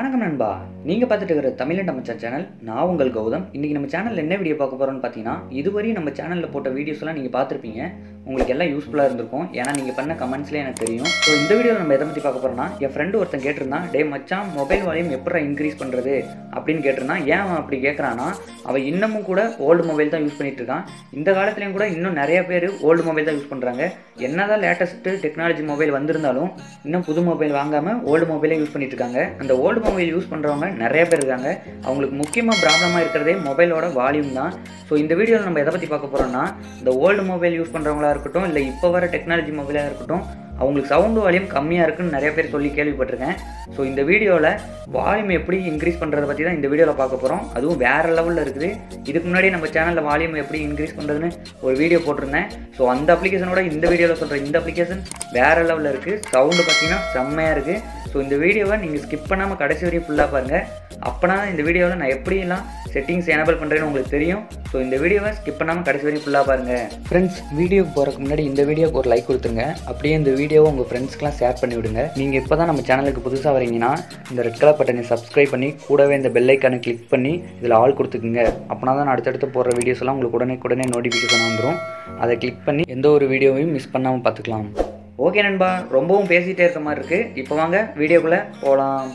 வணக்கம் நண்பா நீங்கள் பார்த்துட்டு இருக்கிற தமிழ் மச்சான் சேனல் நான் உங்கள் கௌதம் இன்றைக்கி நம்ம சேனலில் என்ன வீடியோ பார்க்க போகிறோம்னு பார்த்தீங்கன்னா இதுவரையும் நம்ம சேனலில் போட்ட வீடியோஸ்லாம் நீங்கள் பார்த்துருப்பீங்க உங்களுக்கு எல்லாம் யூஸ்ஃபுல்லாக இருந்திருக்கும் ஏன்னா நீங்கள் பண்ண கமெண்ட்ஸ்லேயே எனக்கு தெரியும் ஸோ இந்த வீடியோவில் நம்ம எதை பற்றி பார்க்க போகிறோம்னா என் ஃப்ரெண்டு ஒருத்தன் கேட்டிருந்தான் டே மச்சான் மொபைல் வால்யூம் எப்படி இன்க்ரீஸ் பண்ணுறது அப்படின்னு கேட்டிருந்தான் ஏன் அவன் அப்படி கேட்குறான்னா அவன் இன்னமும் கூட ஓல்டு மொபைல் தான் யூஸ் பண்ணிட்டு இருக்கான் இந்த காலத்துலேயும் கூட இன்னும் நிறைய பேர் ஓல்டு மொபைல் தான் யூஸ் பண்ணுறாங்க என்னதான் லேட்டஸ்ட்டு டெக்னாலஜி மொபைல் வந்திருந்தாலும் இன்னும் புது மொபைல் வாங்காமல் ஓல்டு மொபைலே யூஸ் பண்ணிட்டு இருக்காங்க அந்த ஓல்டு மொபைல் யூஸ் பண்ணுறவங்க நிறைய பேர் இருக்காங்க அவங்களுக்கு முக்கியமாக ப்ராப்ளமாக இருக்கிறதே மொபைலோட வால்யூம் தான் ஸோ இந்த வீடியோவில் நம்ம எதை பற்றி பார்க்க போகிறோம்னா இந்த ஓல்டு மொபைல் யூஸ் பண்ணுறவங்களா இருக்கட்டும் இல்லை இப்போ வர டெக்னாலஜி மொபைலாக இருக்கட்டும் அவங்களுக்கு சவுண்டு வால்யூம் கம்மியாக இருக்குன்னு நிறைய பேர் சொல்லி கேள்விப்பட்டிருக்கேன் ஸோ இந்த வீடியோவில் வால்யூம் எப்படி இன்க்ரீஸ் பண்ணுறதை பற்றி தான் இந்த வீடியோவில் பார்க்க போகிறோம் அதுவும் வேறு லெவலில் இருக்குது இதுக்கு முன்னாடி நம்ம சேனலில் வால்யூம் எப்படி இன்க்ரீஸ் பண்ணுறதுன்னு ஒரு வீடியோ போட்டிருந்தேன் ஸோ அந்த அப்ளிகேஷனோட இந்த வீடியோவில் சொல்கிற இந்த அப்ளிகேஷன் வேறு லெவலில் இருக்குது சவுண்டு பார்த்தீங்கன்னா செம்மையாக இருக்குது ஸோ இந்த வீடியோவை நீங்கள் ஸ்கிப் பண்ணாமல் கடைசி வரையும் ஃபுல்லாக பாருங்கள் அப்போனா இந்த வீடியோவில் நான் எப்படியெல்லாம் செட்டிங்ஸ் எனபிள் பண்ணுறேன்னு உங்களுக்கு தெரியும் ஸோ இந்த வீடியோவை ஸ்கிப் பண்ணாமல் கடைசி வரையும் ஃபுல்லாக பாருங்கள் ஃப்ரெண்ட்ஸ் வீடியோக்கு போகிறதுக்கு முன்னாடி இந்த வீடியோக்கு ஒரு லைக் கொடுத்துருங்க அப்படியே இந்த வீடியோவை உங்கள் ஃப்ரெண்ட்ஸ்க்குலாம் ஷேர் பண்ணி விடுங்க நீங்கள் இப்போ தான் நம்ம சேனலுக்கு புதுசாக வரீங்கன்னா இந்த ரெட் கலர் பட்டனை சப்ஸ்கிரைப் பண்ணி கூடவே இந்த பெல் ஐக்கானை கிளிக் பண்ணி இதில் ஆல் கொடுத்துக்குங்க அப்போனா தான் நான் அடுத்தடுத்து போடுற வீடியோஸ் எல்லாம் உங்களுக்கு உடனே உடனே நோட்டிஃபிகேஷன் வந்துடும் அதை கிளிக் பண்ணி எந்த ஒரு வீடியோவையும் மிஸ் பண்ணாமல் பார்த்துக்கலாம் ஓகே நண்பா ரொம்பவும் பேசிகிட்டே இருக்க மாதிரி இருக்குது இப்போ வாங்க வீடியோக்குள்ளே போகலாம்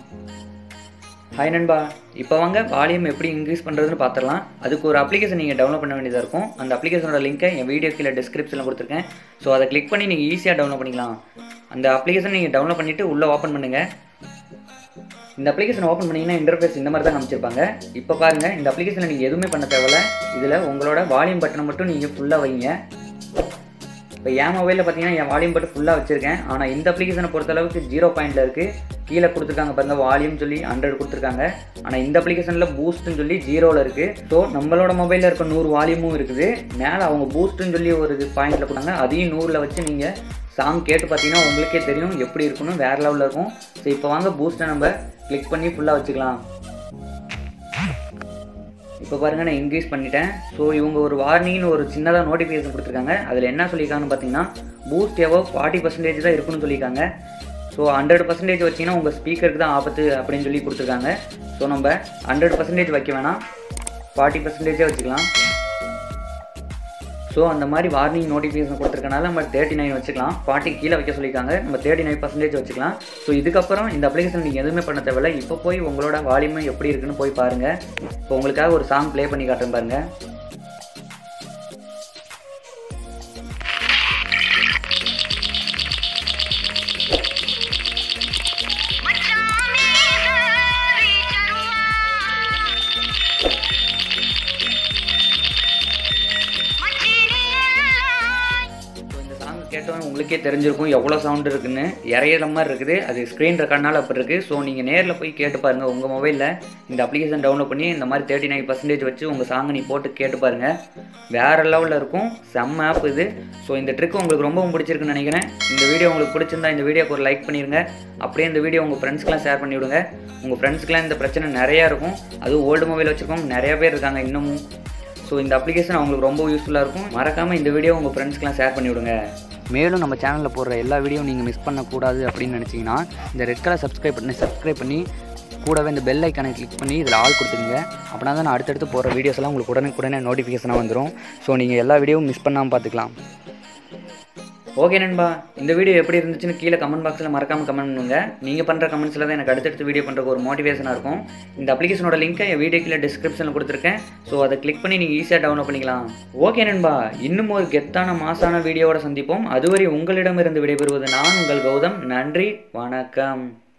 ஹாய் நண்பா இப்போ வாங்க வால்யூம் எப்படி இன்க்ரீஸ் பண்ணுறதுன்னு பார்த்துடலாம் அதுக்கு ஒரு அப்ளிகேஷன் நீங்கள் டவுன்லோட் பண்ண வேண்டியதாக இருக்கும் அந்த அப்ளிகேஷனோட லிங்க்கை என் வீடியோ கீழே டிஸ்கிரிப்ஷனில் கொடுத்துருக்கேன் ஸோ அதை கிளிக் பண்ணி நீங்கள் ஈஸியாக டவுன்லோட் பண்ணிக்கலாம் அந்த அப்ளிகேஷன் நீங்கள் டவுன்லோட் பண்ணிவிட்டு உள்ளே ஓப்பன் பண்ணுங்கள் இந்த அப்ளிகேஷன் ஓப்பன் பண்ணிங்கன்னா இன்டர்ஃபேஸ் இந்த மாதிரி தான் காமிச்சிருப்பாங்க இப்போ பாருங்கள் இந்த அப்ளிகேஷனை நீங்கள் எதுவுமே பண்ண தேவையில்ல இதில் உங்களோட வால்யூம் பட்டனை மட்டும் நீங்கள் ஃபுல்லாக வைங்க இப்போ என் மொபைலில் பார்த்தீங்கன்னா என் வால்யூம் பட்டு ஃபுல்லாக வச்சிருக்கேன் ஆனால் இந்த அப்ளிகேஷனை பொறுத்தளவுக்கு ஜீரோ பாயிண்டில் இருக்குது கீழே கொடுத்துருக்காங்க பாருங்க வால்யூம் சொல்லி ஹண்ட்ரட் கொடுத்துருக்காங்க ஆனால் இந்த அப்ளிகேஷனில் பூஸ்ட்னு சொல்லி ஜீரோவில் இருக்குது ஸோ நம்மளோட மொபைலில் இருக்க நூறு வால்யூமும் இருக்குது மேலே அவங்க பூஸ்ட்னு சொல்லி ஒரு இது பாயிண்டில் கொடுத்தாங்க அதையும் நூறில் வச்சு நீங்கள் சாங் கேட்டு பார்த்தீங்கன்னா உங்களுக்கே தெரியும் எப்படி இருக்கணும் வேறு லெவலில் இருக்கும் ஸோ இப்போ வாங்க பூஸ்ட்டை நம்ம கிளிக் பண்ணி ஃபுல்லாக வச்சுக்கலாம் இப்போ பாருங்கள் நான் இன்க்ரீஸ் பண்ணிட்டேன் ஸோ இவங்க ஒரு வார்னிங்னு ஒரு சின்னதாக நோட்டிஃபிகேஷன் கொடுத்துருக்காங்க அதில் என்ன சொல்லியிருக்காங்கன்னு பார்த்தீங்கன்னா பூஸ்ட் எவோ ஃபார்ட்டி பர்சன்டேஜ் தான் இருக்குன்னு சொல்லியிருக்காங்க ஸோ ஹண்ட்ரட் பர்சன்டேஜ் வச்சிங்கன்னா உங்கள் ஸ்பீக்கருக்கு தான் ஆபத்து அப்படின்னு சொல்லி கொடுத்துருக்காங்க ஸோ நம்ம ஹண்ட்ரட் பர்சன்டேஜ் வைக்க வேணாம் ஃபார்ட்டி பர்சன்டேஜே வச்சுக்கலாம் ஸோ அந்த மாதிரி வார்னிங் நோட்டிஃபிகேஷன் கொடுத்துருக்கனால நம்ம தேர்ட்டி நைன் வச்சுக்கலாம் ஃபார்ட்டி கீழே வைக்க சொல்லியிருக்காங்க நம்ம தேர்ட்டி நைன் பர்சன்டேஜ் வச்சுக்கலாம் ஸோ இதுக்கப்புறம் இந்த அப்ளிகேஷன் நீங்கள் எதுவுமே பண்ண தேவையில்ல இப்போ போய் உங்களோட வால்யூம் எப்படி இருக்குன்னு போய் பாருங்கள் இப்போ உங்களுக்காக ஒரு சாங் ப்ளே பண்ணி காட்டுறேன் பாருங்கள் ஸோ இந்த சாங் கேட்டோன்னு உங்களுக்கே தெரிஞ்சிருக்கும் எவ்வளோ சவுண்ட் இருக்குன்னு இறையிற மாதிரி இருக்குது அது ஸ்க்ரீன் ரெக்கார்ட்னால அப்படி இருக்குது ஸோ நீங்கள் நேரில் போய் கேட்டு பாருங்கள் உங்கள் மொபைலில் இந்த அப்ளிகேஷன் டவுன்லோட் பண்ணி இந்த மாதிரி தேர்ட்டி நைன் பர்சன்டேஜ் வச்சு உங்கள் சாங்கை நீ போட்டு கேட்டு பாருங்கள் வேறு லெவலில் இருக்கும் செம்ம ஆப் இது ஸோ இந்த ட்ரிக் உங்களுக்கு ரொம்பவும் பிடிச்சிருக்குன்னு நினைக்கிறேன் இந்த வீடியோ உங்களுக்கு பிடிச்சிருந்தா இந்த வீடியோக்கு ஒரு லைக் பண்ணிடுங்க அப்படியே இந்த வீடியோ உங்கள் ஃப்ரெண்ட்ஸ்க்கெலாம் ஷேர் பண்ணி விடுங்க உங்கள் ஃப்ரெண்ட்ஸ்க்கெலாம் இந்த பிரச்சனை நிறையா இருக்கும் அதுவும் ஓல்டு மொபைல் வச்சுருக்கோம் நிறைய பேர் இருக்காங்க இன்னமும் ஸோ இந்த அப்ளிகேஷன் அவங்களுக்கு ரொம்ப யூஸ்ஃபுல்லாக இருக்கும் மறக்காமல் இந்த வீடியோ உங்கள் ஃப்ரெண்ட்ஸ்க்கெலாம் ஷேர் பண்ணி விடுங்க மேலும் நம்ம சேனலில் போடுற எல்லா வீடியோ நீங்கள் மிஸ் பண்ணக்கூடாது அப்படின்னு நினச்சிங்கன்னா இந்த ரெட் கலர் சப்ஸ்கிரைப் பண்ணி சப்ஸ்கிரைப் பண்ணி கூடவே இந்த பெல் ஐக்கானை கிளிக் பண்ணி இதில் ஆள் கொடுத்துருங்க அப்படின்னா தான் நான் அடுத்தடுத்து போகிற வீடியோஸ் எல்லாம் உங்களுக்கு உடனே உடனே நோட்டிஃபிகேஷனாக வந்துடும் ஸோ நீங்கள் எல்லா வீடியோவும் மிஸ் பண்ணாமல் பார்த்துக்கலாம் ஓகே நண்பா இந்த வீடியோ எப்படி இருந்துச்சுன்னு கீழே கமெண்ட் பாக்ஸில் மறக்காமல் கமெண்ட் பண்ணுங்க நீங்கள் பண்ணுற கமெண்ட்ஸில் தான் எனக்கு அடுத்தடுத்து வீடியோ பண்ணுறதுக்கு ஒரு மோட்டிவேஷனாக இருக்கும் இந்த அப்ளிகேஷனோட லிங்க்கை என் வீடியோ கீழே டிஸ்கிரிப்ஷனில் கொடுத்துருக்கேன் ஸோ அதை கிளிக் பண்ணி நீங்கள் ஈஸியாக டவுன்லோட் பண்ணிக்கலாம் ஓகே நண்பா இன்னும் ஒரு கெத்தான மாசான வீடியோவோட சந்திப்போம் அதுவரை உங்களிடமிருந்து விடைபெறுவது நான் உங்கள் கௌதம் நன்றி வணக்கம்